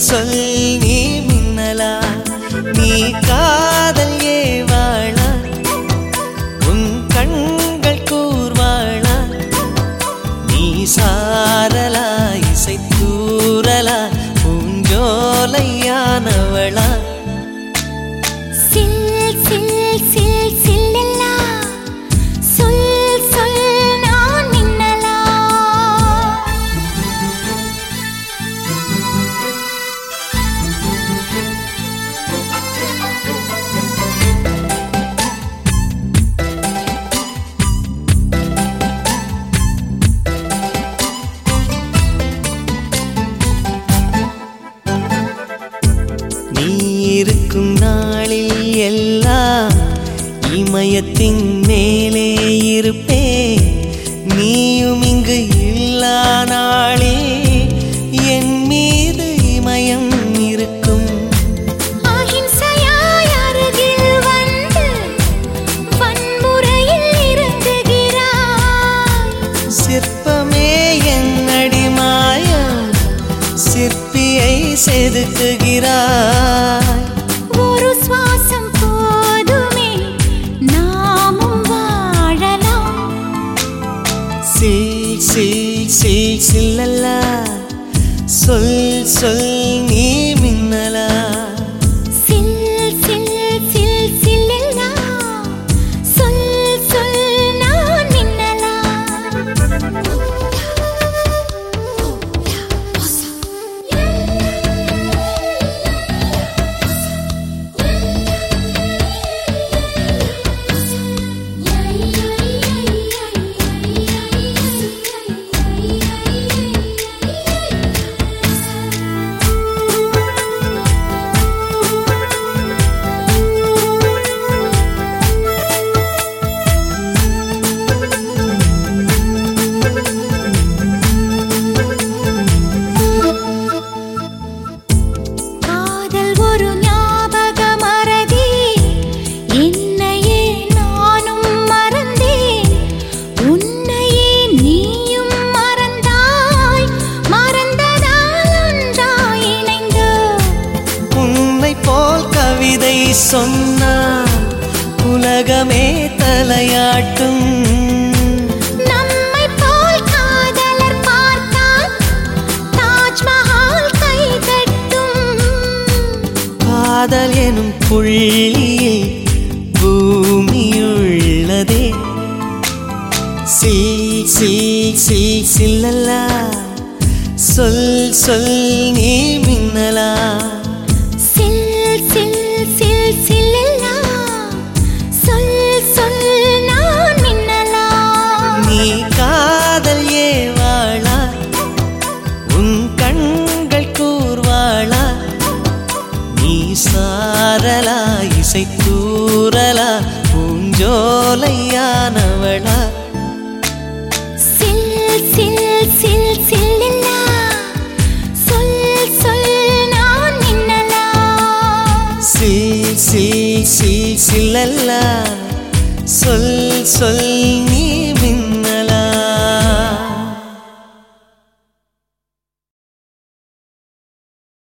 சொல் நீ மின்னலா நீ காதல் ஏவாளா உன் கண்கள் கூர்வாளா நீ சாரலா இசை தூரலா பூஞ்சோலையானவளா சில் சில் சில் சில்லெல்லா சொல் சொல் நான் மின்னலா நீ இருக்கும் நாளில் எல்லாம் இமயத்தின் மேலே இருப்பே நீயும் இங்கு இல்லா நாளே என் மீது இமயம் இருக்கும் அஹிம்சையாய் அருகில் வந்து வன்முறையில் இறங்குகிறாய் சிற்பமே என் அடிமாயம் சிற்பியை செதுக்குகிறாய் ஒரு சுவாசம் போதுமே நாமும் வாழலாம் சில் சில் சில் சில்லல்லா சொல் சொல் நீ மின்னலா சில் சில் சில் சில்லெல்லா சொல் சொல் நான் மின்னலா காதல் ஒரு ஞாபக மறதி என்னையே நானும் மறந்தேன் உன்னையே நீயும் மறந்தாய் மறந்ததால் ஒன்றாய் இணைந்தோம் உன்னை போல் கவிதை சொன்னால் உலகமே தலையாட்டும் நம்மை போல் காதலர் பார்த்தால் தாஜ்மஹால் கைதட்டும் காதல் எனும் புள்ளியில் பூமியுள்ளதே சில் சில் சில் சில்லல்லா சொல் சொல் நீ மின்னலா சில் சில் சில் சில்லெல்லா சொல் சொல் நான் மின்னலா நீ காதல் ஏவாளா உன் கண்கள் கூர்வாளா நீ சாரலா இசை தூரலா பூஞ்சோலையானவளா சில் சில் சில் சில்லெல்லா சொல் சொல் நான் மின்னலா சில் சில் சில் சில்லல்லா சொல் சொல் நீ